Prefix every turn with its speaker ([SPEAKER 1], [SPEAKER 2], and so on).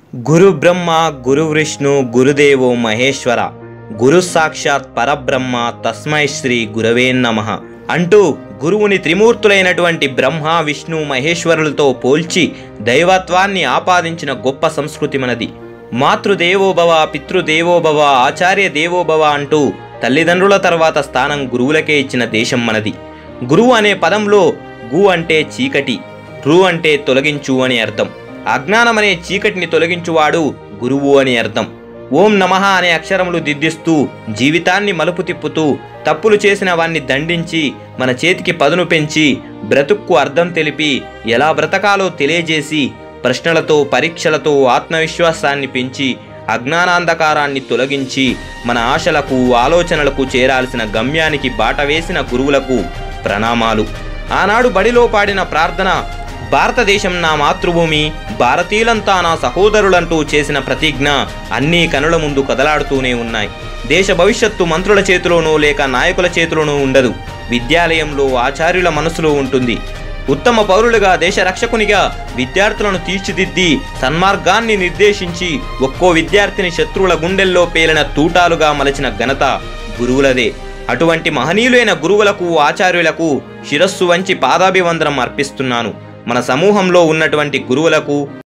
[SPEAKER 1] గురు బ్రహ్మ గురు విష్ణు గురుదేవో మహేశ్వర గురు సాక్షాత్ పరబ్రహ్మ తస్మై శ్రీ గురవే నమ అంటూ గురువుని త్రిమూర్తులైనటువంటి బ్రహ్మ విష్ణు మహేశ్వరులతో పోల్చి దైవత్వాన్ని ఆపాదించిన గొప్ప సంస్కృతి మనది మాతృదేవోభవ పితృదేవోభవ ఆచార్య దేవోభవ అంటూ తల్లిదండ్రుల తర్వాత స్థానం గురువులకే ఇచ్చిన దేశం మనది గురువు అనే పదంలో గు అంటే చీకటి రు అంటే తొలగించు అని అర్థం అజ్ఞానం అనే చీకటిని తొలగించువాడు గురువు అని అర్థం ఓం నమః అనే అక్షరములు దిద్దిస్తూ జీవితాన్ని మలుపు తిప్పుతూ తప్పులు చేసిన వాణ్ణి దండించి మన చేతికి పదును పెంచి బ్రతుక్కు అర్థం తెలిపి ఎలా బ్రతకాలో తెలియజేసి ప్రశ్నలతో పరీక్షలతో ఆత్మవిశ్వాసాన్ని పెంచి అజ్ఞానాంధకారాన్ని తొలగించి మన ఆశలకు ఆలోచనలకు చేరాల్సిన గమ్యానికి బాట వేసిన గురువులకు ప్రణామాలు ఆనాడు బడిలో పాడిన ప్రార్థన భారతదేశం నా మాతృభూమి భారతీయులంతా నా సహోదరులంటూ చేసిన ప్రతిజ్ఞ అన్నీ కనుల ముందు కదలాడుతూనే ఉన్నాయి దేశ భవిష్యత్తు మంత్రుల చేతిలోనో లేక నాయకుల చేతిలోనూ ఉండదు విద్యాలయంలో ఆచార్యుల మనసులో ఉంటుంది ఉత్తమ పౌరులుగా దేశ రక్షకునిగా విద్యార్థులను తీర్చిదిద్ది సన్మార్గాన్ని నిర్దేశించి ఒక్కో విద్యార్థిని శత్రువుల గుండెల్లో పేలిన తూటాలుగా మలచిన ఘనత గురువులదే అటువంటి మహనీయులైన గురువులకు ఆచార్యులకు శిరస్సు వంచి పాదాభివందనం అర్పిస్తున్నాను మన సమూహంలో ఉన్నటువంటి గురువులకు